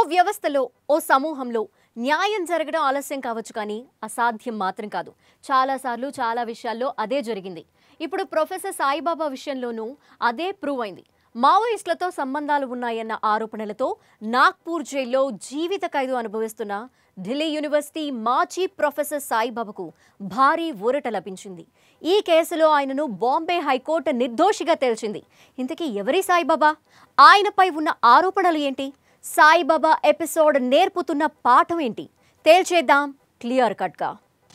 వ్యవస్థలో ఓ సమూహంలో న్యాయం జరగడం ఆలస్యం కావచ్చు కానీ అసాధ్యం మాత్రం కాదు చాలాసార్లు చాలా విషయాల్లో అదే జరిగింది ఇప్పుడు ప్రొఫెసర్ సాయిబాబా విషయంలోనూ అదే ప్రూవ్ అయింది మావోయిస్టులతో సంబంధాలు ఉన్నాయన్న ఆరోపణలతో నాగ్పూర్ జైల్లో జీవిత ఖైదు అనుభవిస్తున్న ఢిల్లీ యూనివర్సిటీ మాజీ ప్రొఫెసర్ సాయిబాబాకు భారీ ఊరట లభించింది ఈ కేసులో ఆయనను బాంబే హైకోర్టు నిర్దోషిగా తేల్చింది ఇంతకీ ఎవరి సాయిబాబా ఆయనపై ఉన్న ఆరోపణలు ఏంటి సాయిబాబా ఎపిసోడ్ నేర్పుతున్న పాఠం ఏంటి తేల్చేద్దాం క్లియర్ కట్గా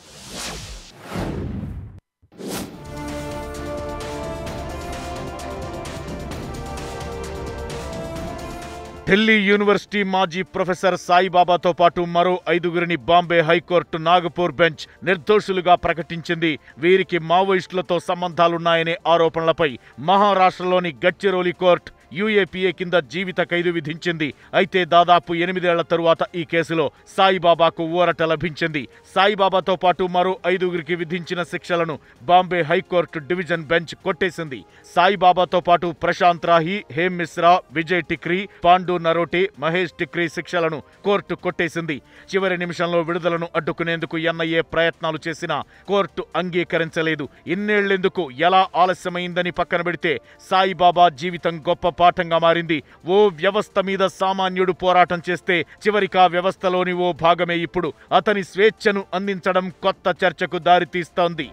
ఢిల్లీ యూనివర్సిటీ మాజీ ప్రొఫెసర్ సాయిబాబాతో పాటు మరో ఐదుగురిని బాంబే హైకోర్టు నాగపూర్ బెంచ్ నిర్దోషులుగా ప్రకటించింది వీరికి మావోయిస్టులతో సంబంధాలున్నాయనే ఆరోపణలపై మహారాష్ట్రలోని గడ్చిరోలి కోర్టు యూఏపీఏ కింద జీవిత ఖైదు విధించింది అయితే దాదాపు ఎనిమిదేళ్ల తరువాత ఈ కేసులో సాయిబాబాకు ఊరట లభించింది సాయిబాబాతో పాటు మరో ఐదుగురికి విధించిన శిక్షలను బాంబే హైకోర్టు డివిజన్ బెంచ్ కొట్టేసింది సాయిబాబాతో పాటు ప్రశాంత్ రాహి హేమ్ మిశ్రా విజయ్ టిక్రీ పాండు నరోటే మహేష్ టిక్రీ శిక్షలను కోర్టు కొట్టేసింది చివరి నిమిషంలో విడుదలను అడ్డుకునేందుకు ఎన్ఐఏ ప్రయత్నాలు చేసినా కోర్టు అంగీకరించలేదు ఇన్నేళ్లెందుకు ఎలా ఆలస్యమైందని పక్కన పెడితే సాయిబాబా జీవితం గొప్ప పాఠంగా మారింది ఓ వ్యవస్థ మీద సామాన్యుడు పోరాటం చేస్తే చివరికి ఆ వ్యవస్థలోని ఓ భాగమే ఇప్పుడు అతని స్వేచ్ఛను అందించడం కొత్త చర్చకు దారితీస్తోంది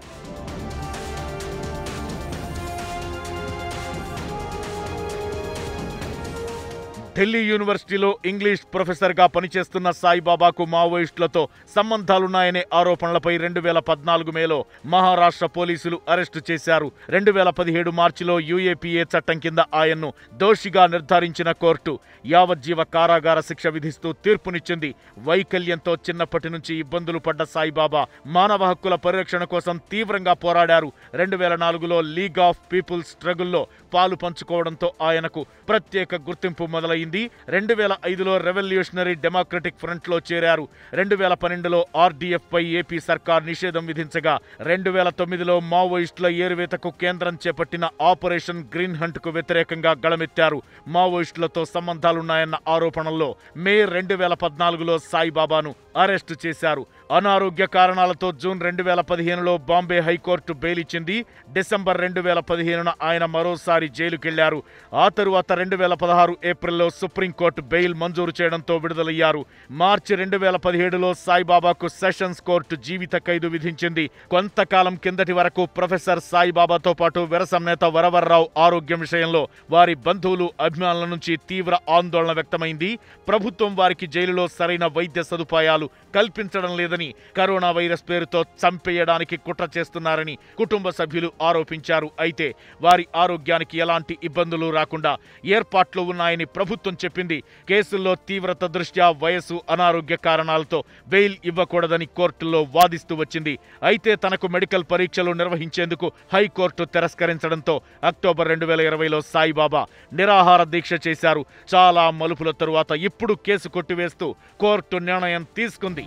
ఢిల్లీ యూనివర్సిటీలో ఇంగ్లీష్ ప్రొఫెసర్గా పనిచేస్తున్న సాయిబాబాకు మావోయిస్టులతో సంబంధాలున్నాయనే ఆరోపణలపై రెండు వేల పద్నాలుగు మేలో మహారాష్ట్ర పోలీసులు అరెస్టు చేశారు రెండు వేల పదిహేడు మార్చిలో యూఏపీఏ చట్టం కింద ఆయన్ను దోషిగా నిర్ధారించిన కోర్టు యావజ్జీవ కారాగార శిక్ష విధిస్తూ తీర్పునిచ్చింది వైకల్యంతో చిన్నప్పటి నుంచి ఇబ్బందులు పడ్డ సాయిబాబా మానవ హక్కుల పరిరక్షణ కోసం తీవ్రంగా పోరాడారు రెండు వేల నాలుగులో లీగ్ ఆఫ్ పీపుల్స్ స్ట్రగుల్లో పాలు పంచుకోవడంతో ఆయనకు ప్రత్యేక గుర్తింపు మొదలైంది రెండు వేల ఐదులో రెవల్యూషనరీ డెమోక్రటిక్ ఫ్రంట్ లో చేరారు రెండు వేల పన్నెండులో ఆర్డీఎఫ్ పై ఏపీ సర్కార్ నిషేధం విధించగా రెండు వేల తొమ్మిదిలో మావోయిస్టుల ఏరువేతకు కేంద్రం చేపట్టిన ఆపరేషన్ గ్రీన్ హంట్ కు వ్యతిరేకంగా గళమెత్తారు మావోయిస్టులతో సంబంధాలున్నాయన్న ఆరోపణల్లో మే రెండు వేల పద్నాలుగులో సాయిబాబాను అరెస్టు చేశారు అనారోగ్య కారణాలతో జూన్ రెండు వేల పదిహేనులో బాంబే హైకోర్టు బెయిల్ ఇచ్చింది డిసెంబర్ రెండు వేల పదిహేనున ఆయన మరోసారి జైలుకెళ్లారు ఆ తరువాత రెండు వేల పదహారు ఏప్రిల్లో సుప్రీంకోర్టు బెయిల్ మంజూరు చేయడంతో విడుదలయ్యారు మార్చి రెండు వేల పదిహేడులో సాయిబాబాకు సెషన్స్ కోర్టు జీవిత ఖైదు విధించింది కొంతకాలం కిందటి వరకు ప్రొఫెసర్ సాయిబాబాతో పాటు విరసం నేత వరవర్రావు ఆరోగ్యం విషయంలో వారి బంధువులు అభిమానుల నుంచి తీవ్ర ఆందోళన వ్యక్తమైంది ప్రభుత్వం వారికి జైలులో సరైన వైద్య సదుపాయాలు కల్పించడం లేదని కరోనా వైరస్ పేరుతో చంపేయడానికి కుట్ర చేస్తున్నారని కుటుంబ సభ్యులు ఆరోపించారు అయితే వారి ఆరోగ్యానికి ఎలాంటి ఇబ్బందులు రాకుండా ఏర్పాట్లు ఉన్నాయని ప్రభుత్వం చెప్పింది కేసుల్లో తీవ్రత దృష్ట్యా వయసు అనారోగ్య కారణాలతో బెయిల్ ఇవ్వకూడదని కోర్టులో వాదిస్తూ వచ్చింది అయితే తనకు మెడికల్ పరీక్షలు నిర్వహించేందుకు హైకోర్టు తిరస్కరించడంతో అక్టోబర్ రెండు వేల ఇరవైలో సాయిబాబా నిరాహార దీక్ష చేశారు చాలా మలుపుల తరువాత ఇప్పుడు కేసు కొట్టివేస్తూ కోర్టు నిర్ణయం తీసుకుంది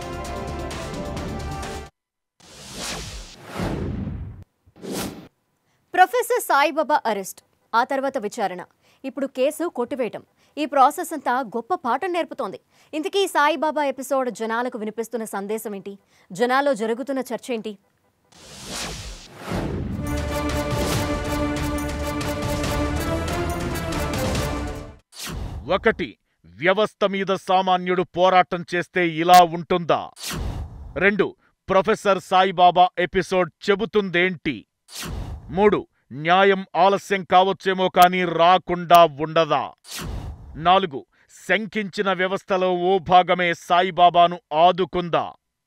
ప్రొఫెసర్ సాయిబాబా అరెస్ట్ ఆ తర్వాత విచారణ ఇప్పుడు కేసు కొట్టివేయటం ఈ ప్రాసెస్ అంతా గొప్ప పాఠం నేర్పుతోంది ఇంతకీ ఈ సాయిబాబా ఎపిసోడ్ జనాలకు వినిపిస్తున్న సందేశం ఏంటి జనాల్లో జరుగుతున్న చర్చ ఏంటి ఒకటి వ్యవస్థ మీద సామాన్యుడు పోరాటం చేస్తే ఇలా ఉంటుందా రెండు ప్రొఫెసర్ సాయిబాబా ఎపిసోడ్ చెబుతుందేంటి మూడు న్యాయం ఆలస్యం కావచ్చేమో కానీ రాకుండా ఉండదా నాలుగు శంకించిన వ్యవస్థలో ఓ భాగమే సాయిబాబాను ఆదుకుందా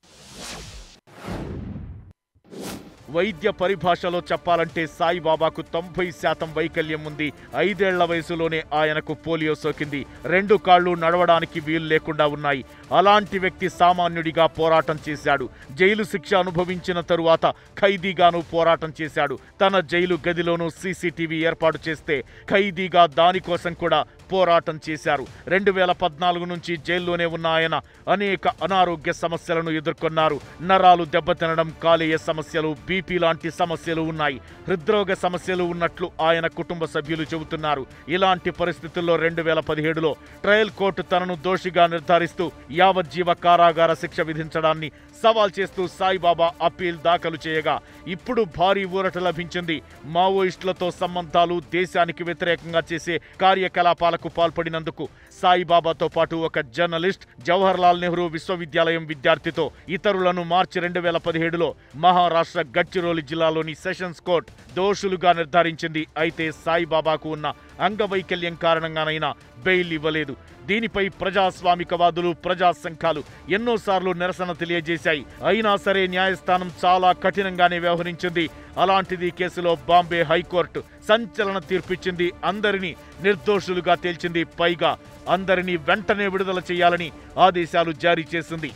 వైద్య పరిభాషలో చెప్పాలంటే సాయిబాబాకు తొంభై శాతం వైకల్యం ఉంది ఐదేళ్ల వయసులోనే ఆయనకు పోలియో సోకింది రెండు కాళ్ళు నడవడానికి వీలు లేకుండా ఉన్నాయి అలాంటి వ్యక్తి సామాన్యుడిగా పోరాటం చేశాడు జైలు శిక్ష అనుభవించిన తరువాత ఖైదీగాను పోరాటం చేశాడు తన జైలు గదిలోనూ సీసీటీవీ ఏర్పాటు చేస్తే ఖైదీగా దానికోసం కూడా పోరాటం చేశారు రెండు వేల పద్నాలుగు నుంచి జైల్లోనే ఉన్న ఆయన అనేక అనారోగ్య సమస్యలను ఎదుర్కొన్నారు నరాలు దెబ్బతినడం కాలేయ సమస్యలు బీపీ లాంటి సమస్యలు ఉన్నాయి హృద్రోగ సమస్యలు ఉన్నట్లు ఆయన కుటుంబ సభ్యులు చెబుతున్నారు ఇలాంటి పరిస్థితుల్లో రెండు వేల పదిహేడులో ట్రయల్ కోర్టు తనను దోషిగా నిర్ధారిస్తూ యావజ్జీవ కారాగార శిక్ష విధించడాన్ని సవాల్ చేస్తూ సాయిబాబా అప్పీల్ దాఖలు చేయగా ఇప్పుడు భారీ ఊరట లభించింది మావోయిస్టులతో సంబంధాలు దేశానికి వ్యతిరేకంగా చేసే కార్యకలాపాలకు పాల్పడినందుకు సాయిబాబాతో పాటు ఒక జర్నలిస్ట్ జవహర్లాల్ నెహ్రూ విశ్వవిద్యాలయం విద్యార్థితో ఇతరులను మార్చి రెండు వేల పదిహేడులో మహారాష్ట్ర గడ్చిరోలి జిల్లాలోని సెషన్స్ కోర్ట్ దోషులుగా నిర్ధారించింది అయితే సాయిబాబాకు ఉన్న అంగవైకల్యం కారణంగానైనా బెయిల్ ఇవ్వలేదు దీనిపై ప్రజాస్వామికవాదులు ప్రజా సంఘాలు ఎన్నోసార్లు నిరసన తెలియజేశాయి అయినా సరే న్యాయస్థానం చాలా కఠినంగానే వ్యవహరించింది అలాంటిది ఈ కేసులో బాంబే హైకోర్టు సంచలన తీర్పిచ్చింది అందరినీ నిర్దోషులుగా తేల్చింది పైగా అందరినీ వెంటనే విడుదల చేయాలని ఆదేశాలు జారీ చేసింది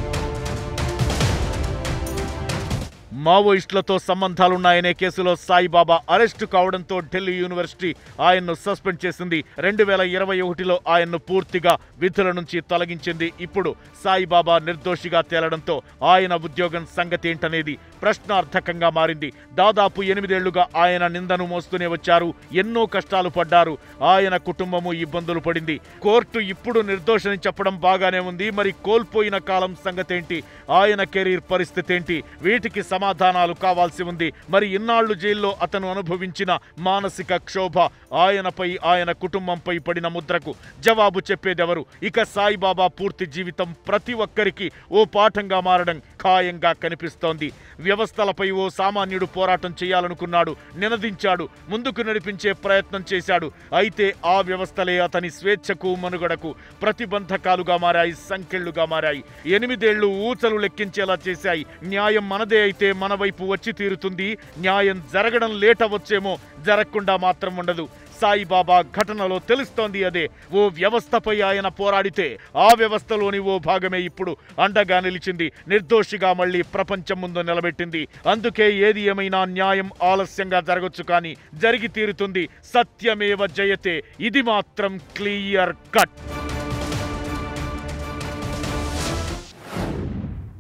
మావోయిస్టులతో సంబంధాలున్నాయనే కేసులో సాయిబాబా అరెస్టు కావడంతో ఢిల్లీ యూనివర్సిటీ ఆయన్ను సస్పెండ్ చేసింది రెండు వేల ఇరవై ఒకటిలో ఆయన్ను పూర్తిగా విధుల నుంచి తొలగించింది ఇప్పుడు సాయిబాబా నిర్దోషిగా తేలడంతో ఆయన ఉద్యోగం సంగతి ఏంటనేది ప్రశ్నార్థకంగా మారింది దాదాపు ఎనిమిదేళ్లుగా ఆయన నిందను మోస్తూనే వచ్చారు ఎన్నో కష్టాలు పడ్డారు ఆయన కుటుంబము ఇబ్బందులు పడింది కోర్టు ఇప్పుడు నిర్దోషని చెప్పడం బాగానే ఉంది మరి కోల్పోయిన కాలం సంగతేంటి ఆయన కెరీర్ పరిస్థితి ఏంటి వీటికి సమాధానాలు కావాల్సి ఉంది మరి ఇన్నాళ్లు జైల్లో అతను అనుభవించిన మానసిక క్షోభ ఆయనపై ఆయన కుటుంబంపై పడిన ముద్రకు జవాబు చెప్పేదెవరు ఇక సాయిబాబా పూర్తి జీవితం ప్రతి ఒక్కరికి ఓ పాఠంగా మారడం ఖాయంగా కనిపిస్తోంది వ్యవస్థలపై ఓ సామాన్యుడు పోరాటం చేయాలనుకున్నాడు నినదించాడు ముందుకు నడిపించే ప్రయత్నం చేశాడు అయితే ఆ వ్యవస్థలే అతని స్వేచ్ఛకు మనుగడకు ప్రతిబంధకాలుగా మారాయి సంకెళ్లుగా మారాయి ఎనిమిదేళ్లు ఊచలు లెక్కించేలా చేశాయి న్యాయం మనదే అయితే మన వైపు వచ్చి తీరుతుంది న్యాయం జరగడం లేట్ అవ్వచ్చేమో జరగకుండా మాత్రం ఉండదు సాయిబాబా ఘటనలో తెలుస్తోంది అదే ఓ వ్యవస్థపై ఆయన పోరాడితే ఆ వ్యవస్థలోని ఓ భాగమే ఇప్పుడు అండగా నిలిచింది నిర్దోషిగా మళ్ళీ ప్రపంచం ముందు నిలబెట్టింది అందుకే ఏది ఏమైనా న్యాయం ఆలస్యంగా జరగొచ్చు కానీ జరిగి తీరుతుంది సత్యమేవ జయతే ఇది మాత్రం క్లియర్ కట్